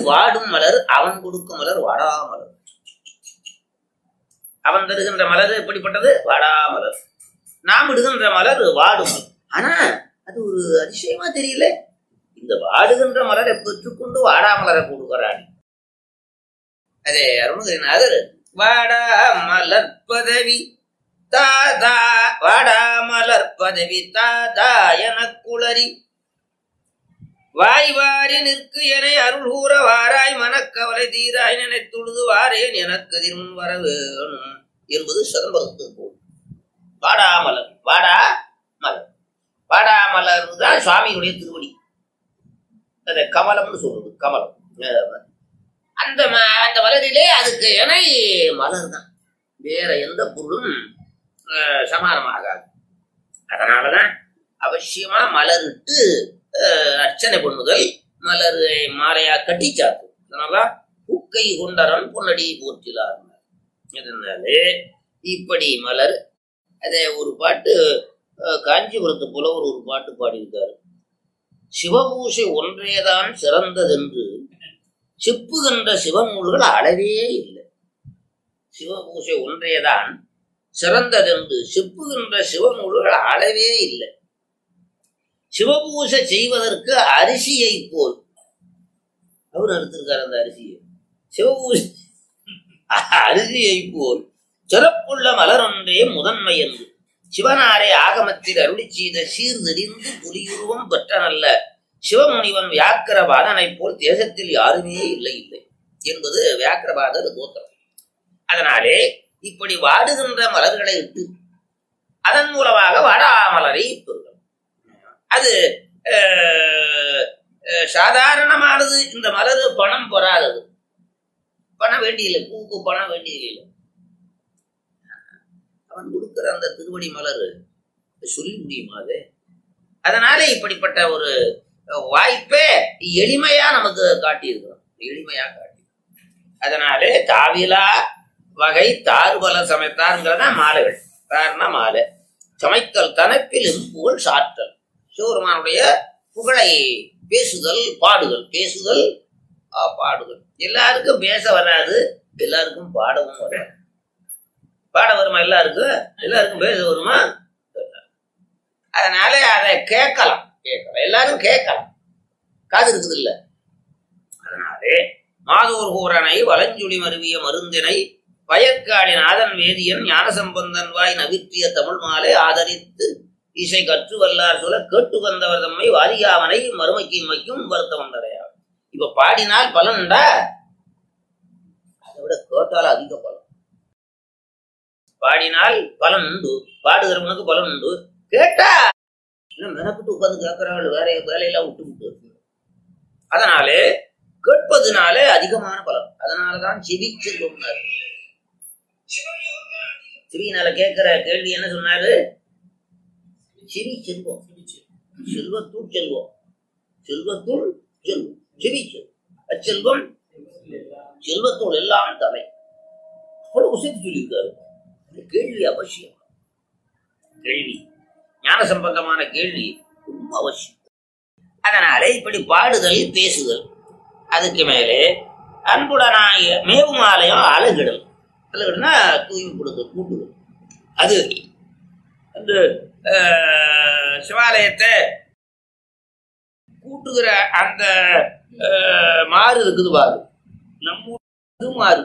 வாடும் மலர் அவன் கொடுக்கும் மலர் வாடா மலர் அவன் தருகின்ற மலர் எப்படிப்பட்டது வாடா மலர் நாம் இடுகின்ற மலர் வாடும் மலர் ஆனா அது ஒரு அதிசயமா தெரியல இந்த வாடுகின்ற மலரை பெற்றுக்கொண்டு வாடா மலரை கொடுக்கிறான் அதே அருணகிரிநாதர் வாடா மலர் பதவி தாதா வாடா மலர் பதவி தாதா எனக்குளறி வாய் வாரி நிற்கு என அருள் கூற வாராய் மனக்கவலை தீராய் நினைத்துழுது வாரேன் எனக்கு திரும்ப வர வேணும் என்பது சிதம்பரத்துக்கு போல் வாடா மலர் வாடா மலர் வாடா மலர் தான் சுவாமியுடைய திருவடி அந்த கமலம்னு சொல்றது கமலம் அஹ் அந்த ம- அந்த மலரிலே அதுக்கு இணை மலர் தான் வேற எந்த பொருளும் அஹ், சமானமாகாது அதனாலதான் அவசியமா மலரிட்டு அஹ், அர்ச்சனை பண்ணுதல் மலரை மாலையா கட்டி சாத்தும் அதனால பூக்கை கொண்டரன் பொன்னடி போற்றிலார் இதனாலே இப்படி மலர் அதே ஒரு பாட்டு அஹ், காஞ்சிபுரத்து புலவர் ஒரு பாட்டு பாடியிருக்காரு சிவபூசை ஒன்றேதான் சிறந்ததென்று செப்புகின்ற சிவநூல்கள் அளவே இல்லை சிவபூசை ஒன்றேதான் சிறந்ததென்று செப்புகின்ற சிவநூல்கள் அளவே இல்லை சிவபூசை செய்வதற்கு அரிசியை போல் அவர் அறுத்திருக்காரு அந்த அரிசியை சிவபூசை அரிசியை போல் சிறப்புள்ள மலரொன்றே முதன்மை என்று சிவனாரை ஆகமத்தில் அருளி செய்த சீர்தெறிந்து புலியுருவம் பெற்ற நல்ல சிவமுனிவன் வியாக்கிரபாதனைப் போல் தேசத்தில் யாருமே இல்லை இல்லை என்பது வியாக்கிரபாதர் தோத்திரம் அதனாலே இப்படி வாடுகின்ற மலர்களை இட்டு அதன் மூலமாக வாடாமலரை பெறுகிறோம் அது அஹ், அஹ், சாதாரணமானது இந்த மலர் பணம் பெறாதது பணம் வேண்டியில்லை பூக்கு பணம் வேண்டியதில்லை அவன் கொடுக்கிற அந்த திருவடி மலர் சொல்லி முடியுமா அது அதனால இப்படிப்பட்ட ஒரு வாய்ப்பே எளிமையா நமக்கு காட்டியிருக்கிறோம் எளிமையா காட்டி அதனாலே தாவிலா வகை தார்பல சமைத்தாருங்கிறதா மாலைகள் தார்னா மாலை சமைத்தல் தனப்பில் புகழ் சாற்றல் சிவபெருமானுடைய புகழை பேசுதல் பாடுதல் பேசுதல் ஆ, பாடுதல் எல்லாருக்கும் பேச வராது எல்லாருக்கும் பாடவும் வராது பாட வருமா எல்லாருக்கும் எல்லாருக்கும் பேச வருமா அதனால அதை கேட்கலாம் கேட்கலாம் எல்லாரும் கேட்கலாம் காது இருக்குது இல்ல அதனாலே மாதோர் கூரனை வலஞ்சுழி மருவிய மருந்தினை வயற்காடி நாதன் வேதியன் ஞானசம்பந்தன் வாய் நவிற்றிய தமிழ் மாலை ஆதரித்து இசை கற்று வல்லார் சொல்ல கேட்டு வந்தவர் தம்மை வாரியாவனை மறுமைக்கு இம்மைக்கும் வருத்தம் வந்தடையா இப்ப பாடினால் பலன்டா அதை விட கேட்டால் அதிக பலன் பாடினால் பலன் உண்டு பாடுகிறவனுக்கு பலன் உண்டு கேட்டா என்ன மெனக்கிட்டு உட்கார்ந்து கேட்கிறாள் வேற வேலையெல்லாம் விட்டு விட்டு இருக்கு. அதனாலே கேட்பதுனாலே அதிகமான பலன் அதனாலதான் செவி செல்வம்னாரு செவியினால கேட்கிற கேள்வி என்ன சொன்னாரு செவி செல்வம் செல்வத்துள் செல்வம் செல்வத்துள் செல்வம் செவி செல்வம் அச்செல்வம் செல்வத்தோடு எல்லாம் தலை அவ்வளவு உசைத்து சொல்லியிருக்காரு இந்த கேள்வி அவசியம் கேள்வி ஞான சம்பந்தமான கேள்வி ரொம்ப அவசியம் அதனாலே இப்படி பாடுதல் பேசுதல் அதுக்கு மேலே அன்புடனாய மேவும் ஆலயம் அழகிடல் அழகிடனா தூய்மைப்படுதல் கூட்டுதல் அது அந்த அஹ், சிவாலயத்தை கூட்டுகிற அந்த அஹ், மாறு இருக்குது பாரு நம்ம ஊர் இது மாறு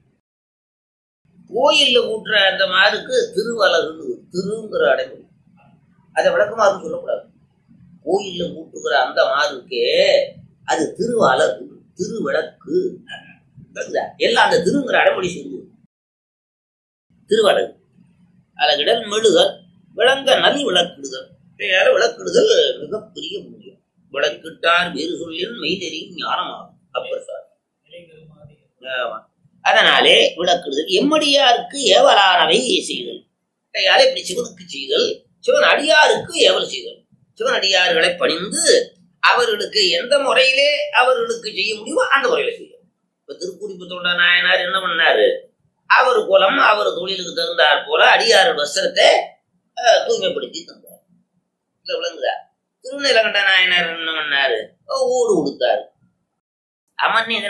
கோயில்ல கூட்டுற அந்த மாருக்கு திருவலகுன்னு திருங்கிற அடைமொழி அதை விளக்கமாக சொல்லக்கூடாது கோயில்ல கூட்டுகிற அந்த மாருக்கே அது திருவலகு திருவிளக்கு புரியுதா? எல்லாம் அந்த திருங்கிற அடைமொழி சொல்லு திருவலகு அழகிடல் மெழுகல் விளங்க நல் விளக்கிடுதல் வேற விளக்கிடுதல் மிகப்பெரிய முடியும் விளக்கிட்டார் வேறு சொல்லின் மெய்நெறியும் ஞானமாகும் அப்பர் சார் ஆமா. அதனாலே விளக்குடுதல் எம்மடியாருக்கு ஏவலானவை செய்தல் கையாலே இப்படி சிவனுக்கு செய்தல் சிவன் அடியாருக்கு ஏவல் செய்தல் சிவன் அடியார்களை பணிந்து அவர்களுக்கு எந்த முறையிலே அவர்களுக்கு செய்ய முடியுமோ அந்த முறையில செய்யும் இப்ப திருக்குறிப்பு நாயனார் என்ன பண்ணாரு அவர் குலம் அவர் தொழிலுக்கு தகுந்தாற் போல அடியார் வஸ்திரத்தை அஹ், தூய்மைப்படுத்தி தந்தார் இல்ல விளங்குதா திருநீலகண்ட நாயனார் என்ன பண்ணாரு ஓடு கொடுத்தாரு அமர்நீத